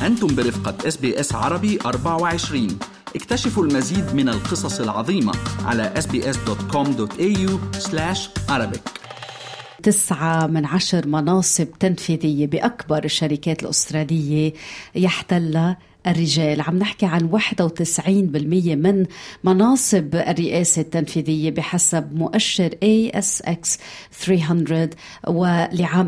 أنتم برفقة اس بي اس عربي 24 اكتشفوا المزيد من القصص العظيمة على sbs.com.au arabic تسعة من عشر مناصب تنفيذية بأكبر الشركات الأسترالية يحتلها الرجال عم نحكي عن 91% من مناصب الرئاسة التنفيذية بحسب مؤشر ASX 300 ولعام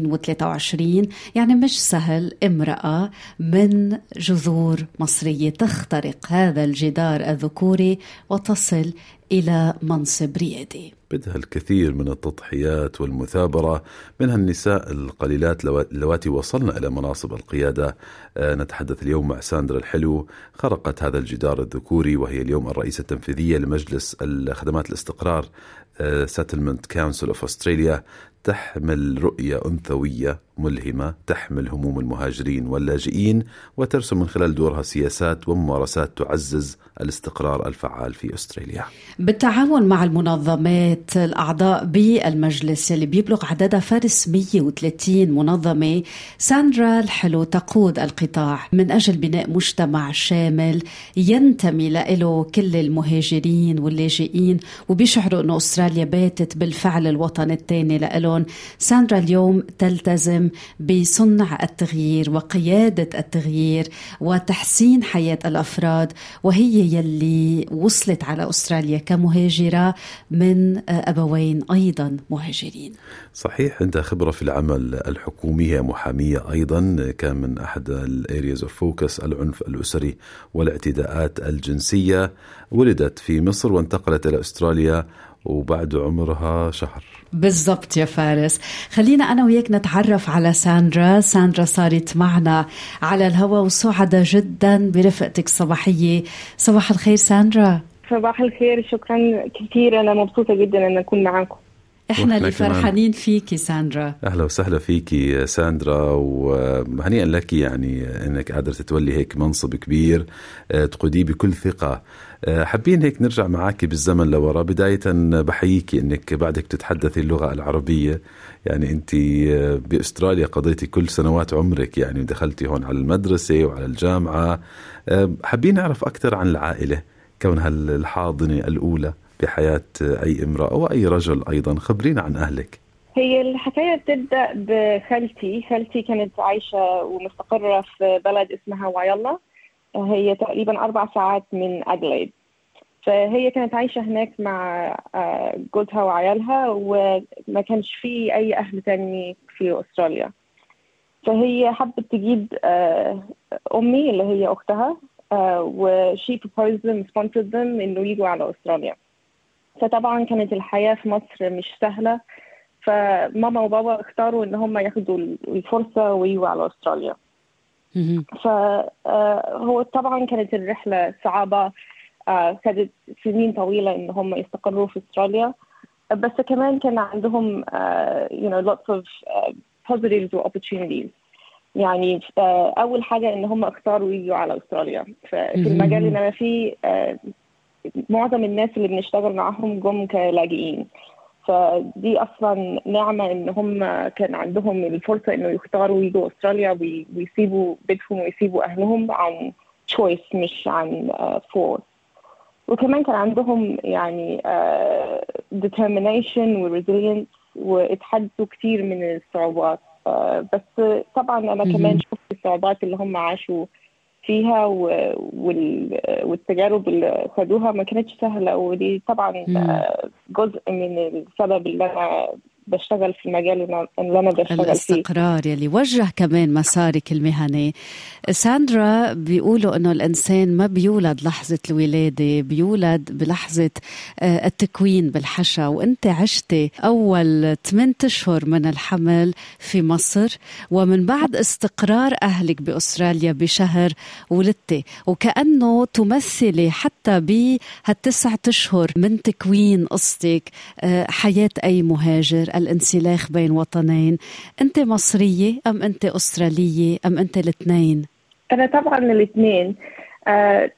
2023 يعني مش سهل امرأة من جذور مصرية تخترق هذا الجدار الذكوري وتصل إلى منصب ريادي بدها الكثير من التضحيات والمثابرة منها النساء القليلات اللواتي وصلن إلى مناصب القيادة آه، نتحدث اليوم مع ساندرا الحلو خرقت هذا الجدار الذكوري وهي اليوم الرئيسة التنفيذية لمجلس خدمات الاستقرار سيتلمنت كونسل اوف استراليا تحمل رؤية أنثوية ملهمة تحمل هموم المهاجرين واللاجئين وترسم من خلال دورها سياسات وممارسات تعزز الاستقرار الفعال في أستراليا بالتعاون مع المنظمات الأعضاء بالمجلس اللي بيبلغ عددها فارس 130 منظمة ساندرا الحلو تقود القطاع من أجل بناء مجتمع شامل ينتمي له كل المهاجرين واللاجئين وبيشعروا أنه أستراليا باتت بالفعل الوطن الثاني لهم ساندرا اليوم تلتزم بصنع التغيير وقيادة التغيير وتحسين حياة الأفراد وهي يلي وصلت على أستراليا كمهاجرة من أبوين أيضا مهاجرين صحيح عندها خبرة في العمل الحكومي هي محامية أيضا كان من أحد الارياز اوف فوكس العنف الأسري والاعتداءات الجنسية ولدت في مصر وانتقلت إلى أستراليا وبعد عمرها شهر بالضبط يا فارس خلينا أنا وياك نتعرف على ساندرا ساندرا صارت معنا على الهواء وسعدة جدا برفقتك الصباحية صباح الخير ساندرا صباح الخير شكرا كثير أنا مبسوطة جدا أن أكون معاكم احنا اللي فرحانين فيكي ساندرا اهلا وسهلا فيكي ساندرا وهنيئا لك يعني انك قادره تتولي هيك منصب كبير آه، تقوديه بكل ثقه آه، حابين هيك نرجع معك بالزمن لورا بداية بحييكي انك بعدك تتحدثي اللغة العربية يعني انت آه، باستراليا قضيتي كل سنوات عمرك يعني دخلتي هون على المدرسة وعلى الجامعة حابين نعرف اكثر عن العائلة كونها الحاضنة الاولى بحياة أي امرأة وأي رجل أيضا خبرينا عن أهلك هي الحكاية بتبدأ بخالتي خالتي كانت عايشة ومستقرة في بلد اسمها وايلا هي تقريبا أربع ساعات من أدليد فهي كانت عايشة هناك مع آه، جوزها وعيالها وما كانش في أي أهل تاني في أستراليا فهي حبت تجيب آه، أمي اللي هي أختها آه، وشي proposed them sponsored them إنه يجوا على أستراليا فطبعا كانت الحياة في مصر مش سهلة فماما وبابا اختاروا ان هم ياخدوا الفرصة ويجوا على استراليا فهو طبعا كانت الرحلة صعبة خدت سنين طويلة ان هم يستقروا في استراليا بس كمان كان عندهم you know lots of positives و opportunities يعني اول حاجه ان هم اختاروا يجوا على استراليا ففي المجال اللي انا فيه معظم الناس اللي بنشتغل معاهم جم كلاجئين فدي اصلا نعمه ان هم كان عندهم الفرصه انه يختاروا يجوا استراليا ويسيبوا بيتهم ويسيبوا اهلهم عن تشويس مش عن فورس وكمان كان عندهم يعني determination و واتحدوا كتير من الصعوبات بس طبعا انا كمان شفت الصعوبات اللي هم عاشوا فيها والتجارب اللي خدوها ما كانتش سهلة ودي طبعا جزء من السبب اللي أنا بشتغل في المجال اللي انا بشتغل الاستقرار فيه يلي وجه كمان مسارك المهني ساندرا بيقولوا انه الانسان ما بيولد لحظه الولاده بيولد بلحظه آه، التكوين بالحشا وانت عشتي اول 8 اشهر من الحمل في مصر ومن بعد استقرار اهلك باستراليا بشهر ولدتي وكانه تمثلي حتى بهالتسعة اشهر من تكوين قصتك آه، حياه اي مهاجر الانسلاخ بين وطنين أنت مصرية أم أنت أسترالية أم أنت الاثنين أنا طبعا الاثنين آه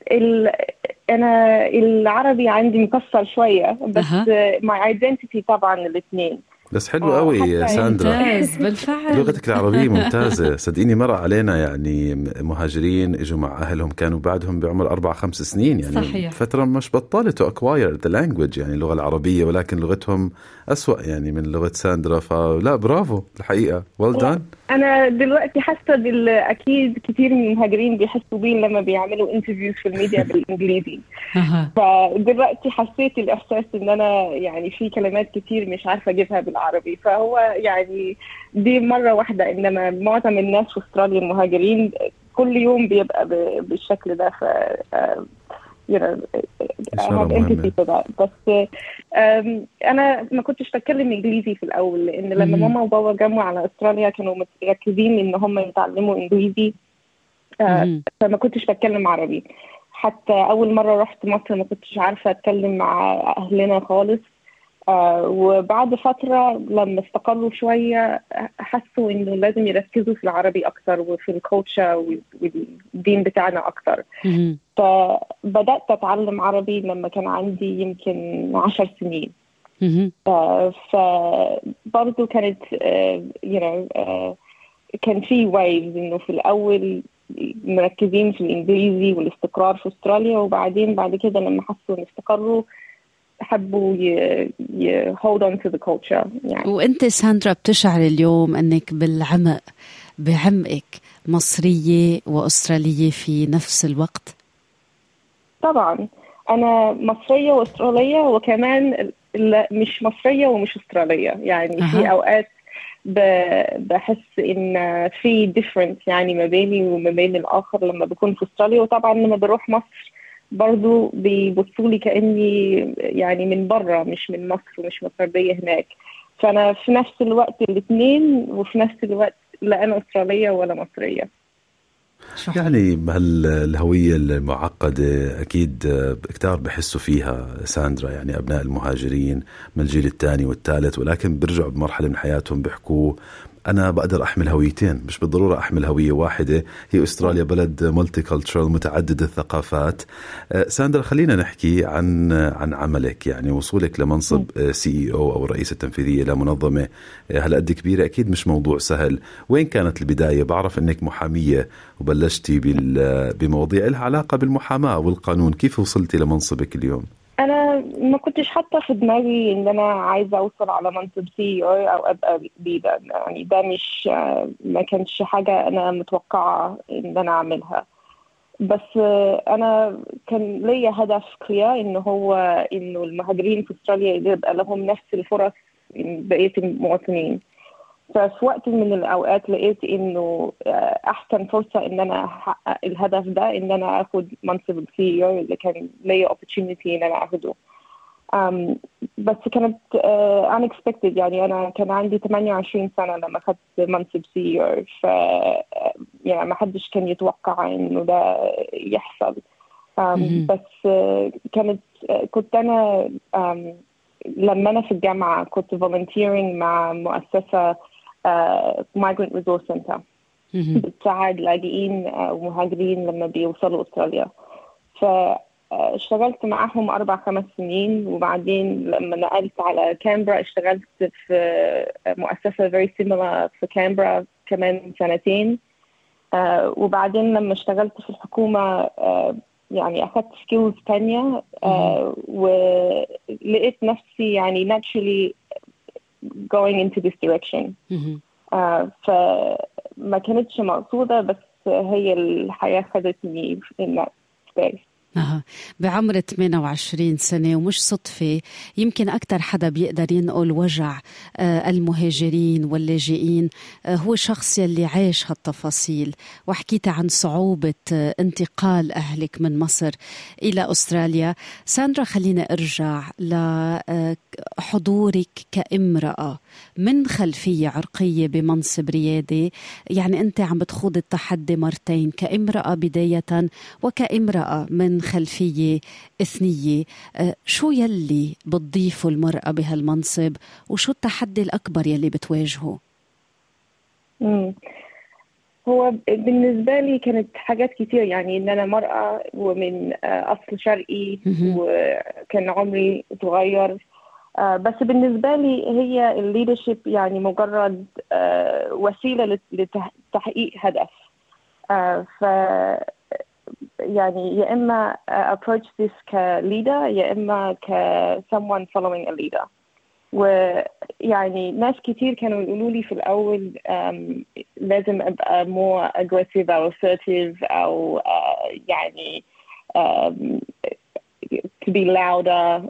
أنا العربي عندي مكسر شوية بس ماي ايدنتيتي طبعا الاثنين بس حلو قوي ساندرا ممتاز بالفعل لغتك العربية ممتازة صدقيني مر علينا يعني مهاجرين اجوا مع اهلهم كانوا بعدهم بعمر اربع خمس سنين يعني صحيح. فترة مش بطلوا تو اكواير ذا لانجوج يعني اللغة العربية ولكن لغتهم أسوأ يعني من لغة ساندرا فلا برافو الحقيقة well done انا دلوقتي حاسه بال اكيد كتير من المهاجرين بيحسوا بيه لما بيعملوا انترفيوز في الميديا بالانجليزي أها. فدلوقتي حسيت الاحساس ان انا يعني في كلمات كتير مش عارفه اجيبها بالعربي فهو يعني دي مره واحده انما معظم الناس في استراليا المهاجرين كل يوم بيبقى ب- بالشكل ده ف آه، you know I إشارة have مهمة. empathy for that بس آم، انا ما كنتش بتكلم انجليزي في الاول لان لما مم. ماما وبابا جمعوا على استراليا كانوا مركزين ان هم يتعلموا انجليزي آه، مهم. فما كنتش بتكلم عربي حتى اول مره رحت مصر ما كنتش عارفه اتكلم مع اهلنا خالص آه وبعد فتره لما استقروا شويه حسوا انه لازم يركزوا في العربي اكتر وفي الكوتشا والدين بتاعنا اكتر مهم. فبدات اتعلم عربي لما كان عندي يمكن عشر سنين مهم. آه، فبرضه كانت آه، you know آه، كان في وايفز انه في الاول مركزين في الانجليزي والاستقرار في استراليا وبعدين بعد كده لما حسوا ان استقروا حبوا ي, ي hold on to the culture يعني وانت ساندرا بتشعر اليوم انك بالعمق بعمقك مصرية وأسترالية في نفس الوقت طبعا انا مصريه واستراليه وكمان لا- مش مصريه ومش استراليه يعني أها. في اوقات ب- بحس ان في difference يعني ما بيني وما بين الاخر لما بكون في استراليا وطبعا لما بروح مصر برضو بيبصوا لي كاني يعني من بره مش من مصر ومش مصريه هناك فانا في نفس الوقت الاثنين وفي نفس الوقت لا انا استراليه ولا مصريه شو يعني هالهوية المعقدة أكيد كتار بحسوا فيها ساندرا يعني أبناء المهاجرين من الجيل الثاني والثالث ولكن بيرجعوا بمرحلة من حياتهم بيحكوا أنا بقدر أحمل هويتين مش بالضرورة أحمل هوية واحدة هي أستراليا بلد مولتي كولتشرال متعدد الثقافات أه، ساندرا خلينا نحكي عن عن عملك يعني وصولك لمنصب سي اي او أو الرئيسة التنفيذية لمنظمة أه، هالقد كبيرة أكيد مش موضوع سهل وين كانت البداية بعرف أنك محامية وبلشتي بال- بمواضيع لها علاقة بالمحاماة والقانون كيف وصلتي لمنصبك اليوم انا ما كنتش حاطه في دماغي ان انا عايزه اوصل على منصب سي او او ابقى ليدر يعني ده مش ما كانش حاجه انا متوقعه ان انا اعملها بس انا كان ليا هدف كلير انه هو انه المهاجرين في استراليا يبقى لهم نفس الفرص بقيه المواطنين ففي وقت من الاوقات لقيت انه احسن فرصه ان انا احقق الهدف ده ان انا اخد منصب السي او اللي كان ليا opportunity ان انا اخده um, بس كانت uh, unexpected يعني انا كان عندي 28 سنه لما اخذت منصب سي او ف يعني ما حدش كان يتوقع انه ده يحصل um, مهم. بس uh, كانت uh, كنت انا um, لما انا في الجامعه كنت volunteering مع مؤسسه uh, migrant resource center مهم. بتساعد لاجئين آه، ومهاجرين لما بيوصلوا استراليا فاشتغلت معاهم اربع خمس سنين وبعدين لما نقلت على كامبرا اشتغلت في آه، مؤسسه very similar في كامبرا كمان سنتين آه، وبعدين لما اشتغلت في الحكومه آه، يعني اخذت سكيلز تانية آه، ولقيت نفسي يعني naturally going into this direction مهم. آه، فما كانتش مقصودة بس هي الحياة خدتني in that space أها. بعمر 28 سنة ومش صدفة يمكن أكثر حدا بيقدر ينقل وجع آه، المهاجرين واللاجئين آه، هو شخص يلي عاش هالتفاصيل وحكيت عن صعوبة آه، انتقال أهلك من مصر إلى أستراليا ساندرا خلينا أرجع لحضورك كامرأة من خلفية عرقية بمنصب ريادي يعني أنت عم بتخوض التحدي مرتين كامرأة بداية وكامرأة من خلفية إثنية آه، شو يلي بتضيفه المرأة بهالمنصب وشو التحدي الأكبر يلي بتواجهه مم. هو بالنسبة لي كانت حاجات كتير يعني إن أنا مرأة ومن آه، أصل شرقي مهم. وكان عمري صغير آه، بس بالنسبة لي هي الليدرشيب يعني مجرد آه، وسيلة لتحقيق هدف آه، ف يعني يا إما approach this كليدر يا إما ك someone following a leader ويعني ناس كتير كانوا يقولوا لي في الأول لازم أبقى more aggressive أو assertive أو يعني to be louder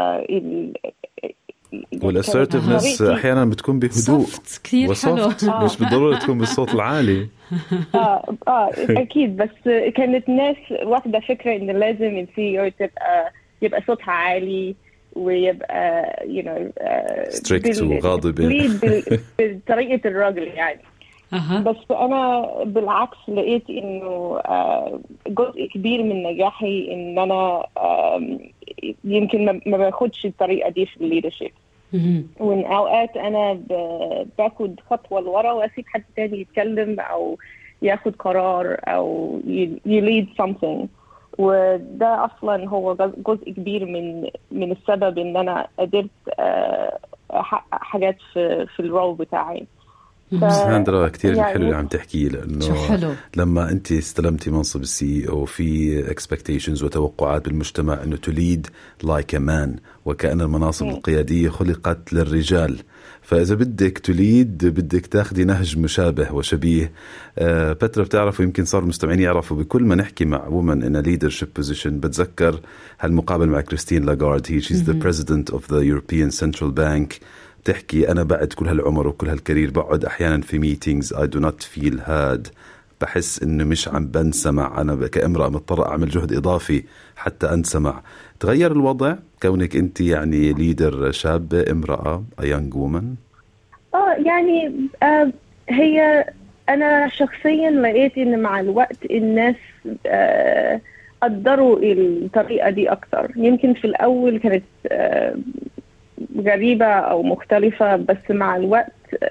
والاسرتفنس احيانا بتكون بهدوء صفت كثير حلو مش بالضروره تكون بالصوت العالي اه اه اكيد بس كانت ناس واخده فكره ان لازم السي او تبقى يبقى صوتها عالي ويبقى يو نو ستريكت وغاضبه بطريقه الراجل يعني أه. بس انا بالعكس لقيت انه جزء كبير من نجاحي ان انا يمكن ما باخدش الطريقه دي في الليدرشيب وان اوقات انا باخد خطوه لورا واسيب حد تاني يتكلم او ياخد قرار او يليد something وده اصلا هو جزء كبير من من السبب ان انا قدرت احقق حاجات في في الرول بتاعي ساندرا كثير يعني حلو اللي عم تحكيه لانه حلو. لما انت استلمتي منصب السي او في اكسبكتيشنز وتوقعات بالمجتمع انه تليد لايك مان وكان المناصب القياديه خلقت للرجال فاذا بدك تليد بدك تاخذي نهج مشابه وشبيه آه بترا بتعرفوا يمكن صار المستمعين يعرفوا بكل ما نحكي مع وومن ان ليدرشيب بوزيشن بتذكر هالمقابل مع كريستين لاغارد هي شيز ذا بريزيدنت اوف ذا يوروبيان سنترال بانك بتحكي انا بعد كل هالعمر وكل هالكارير بقعد احيانا في ميتينجز اي دو نوت فيل هاد بحس انه مش عم بنسمع انا كامراه مضطره اعمل جهد اضافي حتى انسمع تغير الوضع كونك انت يعني ليدر شابه امراه يونج وومن اه يعني آه هي انا شخصيا لقيت ان مع الوقت الناس آه قدروا الطريقه دي اكتر يمكن في الاول كانت آه غريبة أو مختلفة بس مع الوقت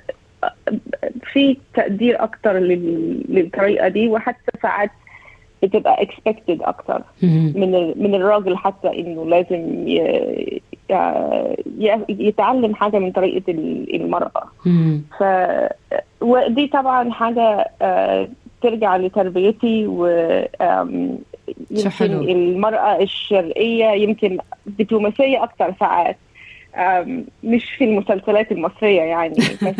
في تقدير أكتر للطريقة دي وحتى ساعات بتبقى expected أكتر من من الراجل حتى إنه لازم يتعلم حاجة من طريقة المرأة ف ودي طبعا حاجة ترجع لتربيتي و يمكن المرأة الشرقية يمكن دبلوماسية أكتر ساعات مش في المسلسلات المصرية يعني بس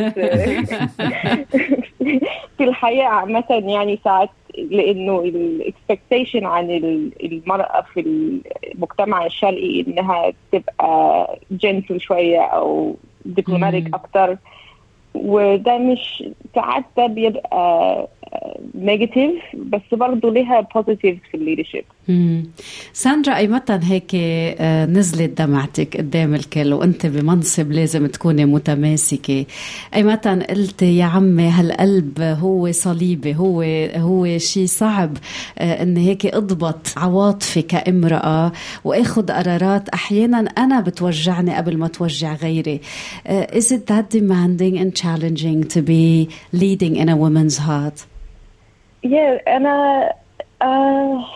في الحياة عامة يعني ساعات لأنه الاكسبكتيشن عن المرأة في المجتمع الشرقي إنها تبقى جنتل شوية أو دبلوماتيك أكتر وده مش ساعات ده بيبقى نيجاتيف بس برضه لها بوزيتيف في الليدرشيب ساندرا اي متى هيك نزلت دمعتك قدام الكل وانت بمنصب لازم تكوني متماسكه اي متى قلت يا عمي هالقلب هو صليبي هو هو شيء صعب ان هيك اضبط عواطفي كامراه واخذ قرارات احيانا انا بتوجعني قبل ما توجع غيري is it that demanding and challenging to be leading in a woman's heart yeah انا آه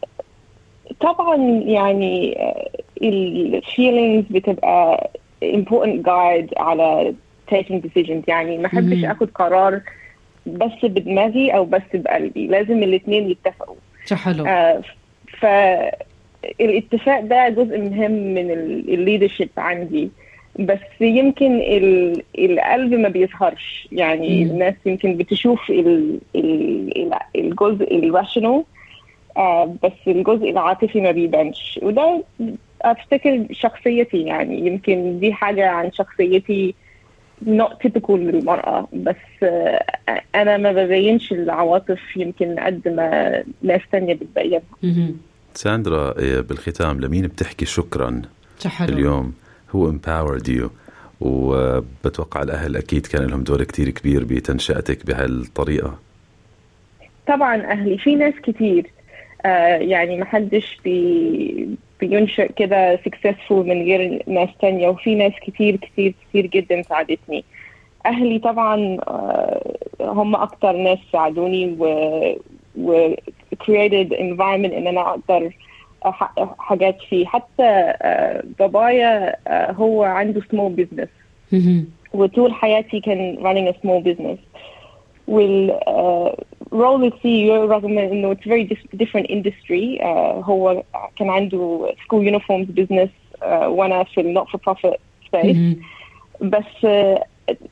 طبعا يعني الفيلينجز بتبقى important guide على taking decisions يعني ما احبش اخد قرار بس بدماغي او بس بقلبي لازم الاثنين يتفقوا حلو آه فالاتفاق ده جزء مهم من الليدرشيب عندي بس يمكن القلب ما بيظهرش يعني مم. الناس يمكن بتشوف ال ال الجزء الراشنال آه بس الجزء العاطفي ما بيبانش وده افتكر شخصيتي يعني يمكن دي حاجه عن شخصيتي not typical للمرأة بس آه أنا ما ببينش العواطف يمكن قد ما ناس تانية بتبينها ساندرا بالختام لمين بتحكي شكرا حلو. اليوم هو empowered you وبتوقع الأهل أكيد كان لهم دور كتير كبير بتنشئتك بهالطريقة طبعا أهلي في ناس كتير آه يعني ما حدش بي بينشئ كده successful من غير ناس تانية وفي ناس كتير كتير كتير جدا ساعدتني أهلي طبعا آه هم أكتر ناس ساعدوني و, و created environment إن أنا أقدر حاجات فيه حتى بابايا هو عنده small business وطول حياتي كان running a small business والرول السي او رغم انه it's very different industry uh, هو كان عنده school uniforms business uh, وانا في ال not for profit space بس uh,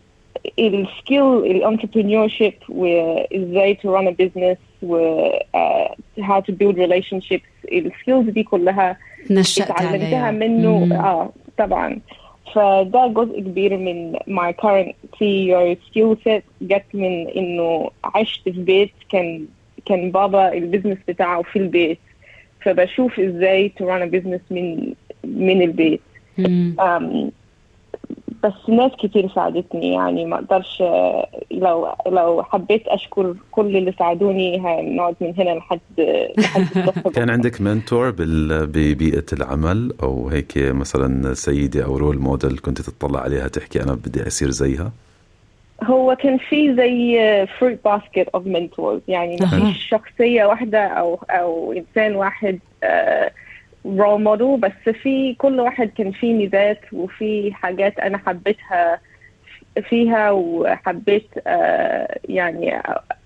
السكيل الانتربرينور وازاي to run a business و uh, how to build relationships السكيلز دي كلها اتعلمتها منه اه طبعا فده جزء كبير من my current CEO skill set جت من انه عشت في بيت كان كان بابا البيزنس بتاعه في البيت فبشوف ازاي to run a business من من البيت um, بس ناس كتير ساعدتني يعني ما اقدرش لو لو حبيت اشكر كل اللي ساعدوني هنقعد من هنا لحد لحد كان عندك منتور ببيئه العمل او هيك مثلا سيده او رول موديل كنت تطلع عليها تحكي انا بدي اصير زيها؟ هو كان في زي فروت باسكت اوف منتورز يعني ما فيش شخصيه واحده او او انسان واحد آه رول موديل بس في كل واحد كان فيه ميزات وفي حاجات انا حبيتها فيها وحبيت آه يعني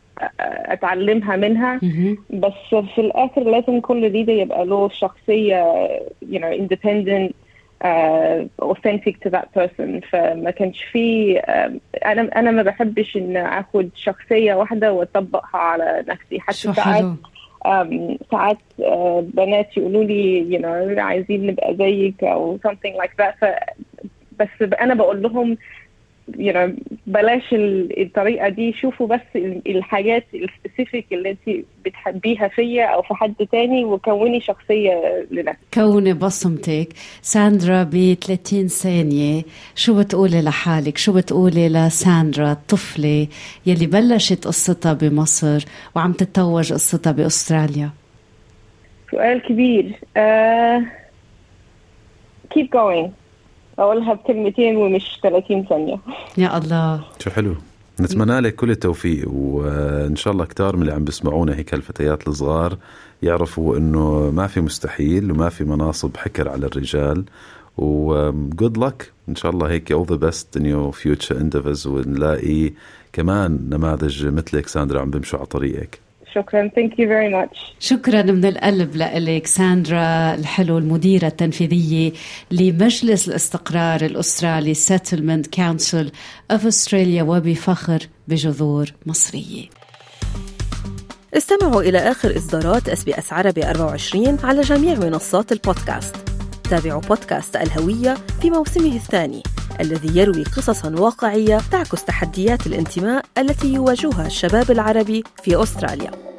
اتعلمها منها بس في الاخر لازم كل ليدر يبقى له شخصيه you know independent uh, authentic to that person فما كانش في uh, انا انا ما بحبش ان اخد شخصيه واحده واطبقها على نفسي حتى ساعات ساعات بنات يقولوا لي you know عايزين نبقى زيك او something like that ف بس انا بقول لهم you know بلاش الطريقه دي شوفوا بس الحاجات السبيسيفيك اللي انت بتحبيها فيا او في حد تاني وكوني شخصيه لنفسك كوني بصمتك ساندرا ب 30 ثانيه شو بتقولي لحالك شو بتقولي لساندرا الطفله يلي بلشت قصتها بمصر وعم تتوج قصتها باستراليا سؤال كبير uh, keep going اقولها بكلمتين ومش 30 ثانيه يا الله شو حلو نتمنى لك كل التوفيق وان شاء الله كتار من اللي عم بيسمعونا هيك الفتيات الصغار يعرفوا انه ما في مستحيل وما في مناصب حكر على الرجال وجود لك ان شاء الله هيك all the best in your future endeavors ونلاقي كمان نماذج مثلك ساندرا عم بيمشوا على طريقك شكرا ثانك يو فيري ماتش شكرا من القلب لك ساندرا الحلو المديره التنفيذيه لمجلس الاستقرار الاسترالي Settlement Council of Australia وبفخر بجذور مصريه استمعوا إلى آخر إصدارات اس بي اس عربي 24 على جميع منصات البودكاست تابعوا بودكاست الهوية في موسمه الثاني الذي يروي قصصا واقعية تعكس تحديات الانتماء التي يواجهها الشباب العربي في أستراليا